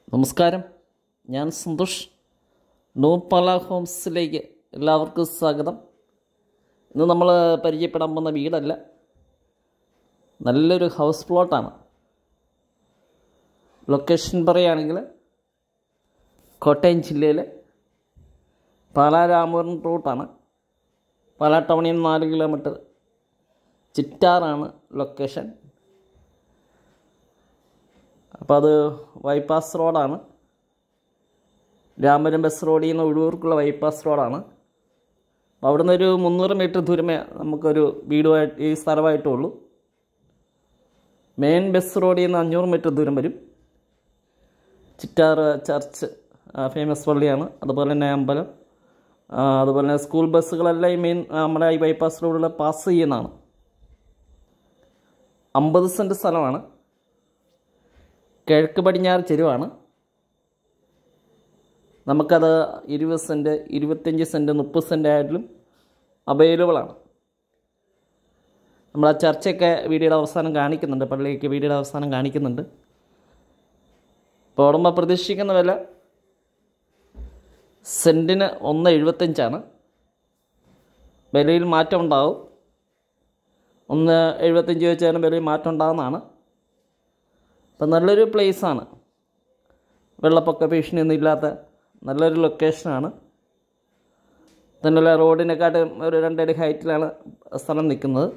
നമസ്കാരം ഞാൻ സന്തോഷ് നൂപ്പല ഹോംസിലേക്ക് എല്ലാവർക്കും സ്വാഗതം ഇന്ന് നമ്മൾ പരിചയപ്പെടാൻ പോകുന്ന വീടല്ല നല്ലൊരു ഹൗസ് പ്ലോട്ടാണ് ലൊക്കേഷൻ പറയുകയാണെങ്കിൽ കോട്ടയം ജില്ലയിലെ പാലാ രാമപുരം റൂട്ടാണ് പാലാ ടൗണിൽ നിന്ന് നാല് കിലോമീറ്റർ ചിറ്റാറാണ് ലൊക്കേഷൻ അപ്പോൾ അത് ബൈപ്പാസ് റോഡാണ് രാമപുരം ബസ് റോഡിൽ നിന്ന് ഉഴൂർക്കുള്ള ബൈപ്പാസ് റോഡാണ് അപ്പോൾ അവിടെ നിന്ന് ഒരു മുന്നൂറ് മീറ്റർ ദൂരമേ നമുക്കൊരു വീടുമായിട്ട് ഈ സ്ഥലമായിട്ടുള്ളൂ മെയിൻ ബസ് റോഡിൽ നിന്ന് അഞ്ഞൂറ് മീറ്റർ ദൂരം വരും ചിറ്റാറ് ചർച്ച് ഫേമസ് പള്ളിയാണ് അതുപോലെ തന്നെ അമ്പലം ആ, അതുപോലെ തന്നെ സ്കൂൾ ബസ്സുകളെല്ലാം ഈ മെയിൻ നമ്മുടെ ഈ ബൈപ്പാസ് റോഡിലൂടെ പാസ് ചെയ്യുന്നതാണ് അമ്പത് സെൻറ്റ് സ്ഥലമാണ് കിഴക്ക് പടിഞ്ഞാറ് ചെരുവാണ് നമുക്കത് ഇരുപത് സെൻറ്റ് ഇരുപത്തഞ്ച് സെൻറ്റ് മുപ്പത് സെൻറ്റ് ആയാലും അവൈലബിളാണ് നമ്മൾ ആ ചർച്ചയൊക്കെ വീഡിയോയുടെ അവസാനം കാണിക്കുന്നുണ്ട് പള്ളിയൊക്കെ വീഡിയോയുടെ അവസാനം കാണിക്കുന്നുണ്ട് ഇപ്പോൾ ഉടമ പ്രതീക്ഷിക്കുന്ന വില സെൻറ്റിന് ഒന്ന് എഴുപത്തഞ്ചാണ് വിലയിൽ മാറ്റം ഉണ്ടാവും ഒന്ന് എഴുപത്തഞ്ച് വെച്ചാലും വിലയിൽ മാറ്റം ഉണ്ടാകുന്നതാണ് അപ്പം നല്ലൊരു പ്ലേസാണ് വെള്ളപ്പൊക്ക ഭീഷണിയൊന്നും ഇല്ലാത്ത നല്ലൊരു ലൊക്കേഷനാണ് തന്നെയല്ല റോഡിനെക്കാട്ടും ഒരു രണ്ടടി ഹൈറ്റിലാണ് സ്ഥലം നിൽക്കുന്നത്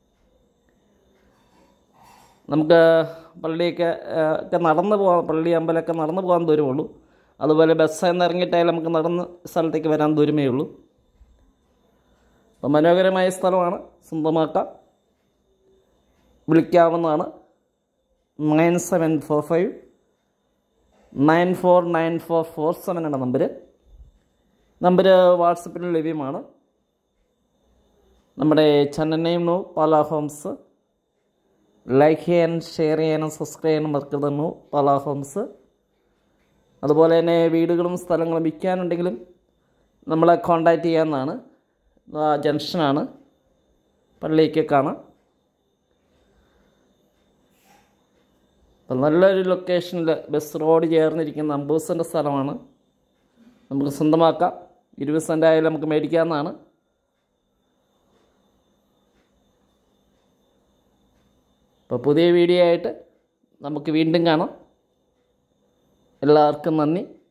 നമുക്ക് പള്ളിയൊക്കെ ആ, ഒക്കെ നടന്ന് പോകാൻ പള്ളി അമ്പലമൊക്കെ നടന്ന് പോകാൻ ദൂരമുള്ളൂ അതുപോലെ ബസ്സിൽ നിന്ന് ഇറങ്ങിയിട്ടായാലും നമുക്ക് നടന്ന് സ്ഥലത്തേക്ക് വരാൻ ദൂരമേ ഉള്ളൂ അപ്പം മനോഹരമായ സ്ഥലമാണ് സ്വന്തമാക്കാം വിളിക്കാവുന്നതാണ് nine seven four five nine four nine four four seven ആണ് നമ്പർ നമ്പർ വാട്സപ്പിൽ ലഭ്യമാണ് നമ്മുടെ channel name no Pala homes like ചെയ്യാനും ഷെയർ ചെയ്യാനും സബ്സ്ക്രൈബ് ചെയ്യാനും മറക്കരുതെന്നു പാല ഹോംസ് അതുപോലെ തന്നെ വീടുകളും സ്ഥലങ്ങളും വിൽക്കാനുണ്ടെങ്കിലും നമ്മളെ കോണ്ടാക്റ്റ് ചെയ്യാവുന്നതാണ് ആ ജംഗ്ഷനാണ് പള്ളിയൊക്കെ കാണാം അപ്പം നല്ലൊരു ലൊക്കേഷനിൽ ബസ് റോഡ് ചേർന്നിരിക്കുന്ന അമ്പത് സെൻറ്റ് സ്ഥലമാണ് നമുക്ക് സ്വന്തമാക്കാം ഇരുപത് സെൻറ്റ് ആയാലും നമുക്ക് മേടിക്കാവുന്നതാണ് അപ്പോൾ പുതിയ വീഡിയോ ആയിട്ട് നമുക്ക് വീണ്ടും കാണാം എല്ലാവർക്കും നന്ദി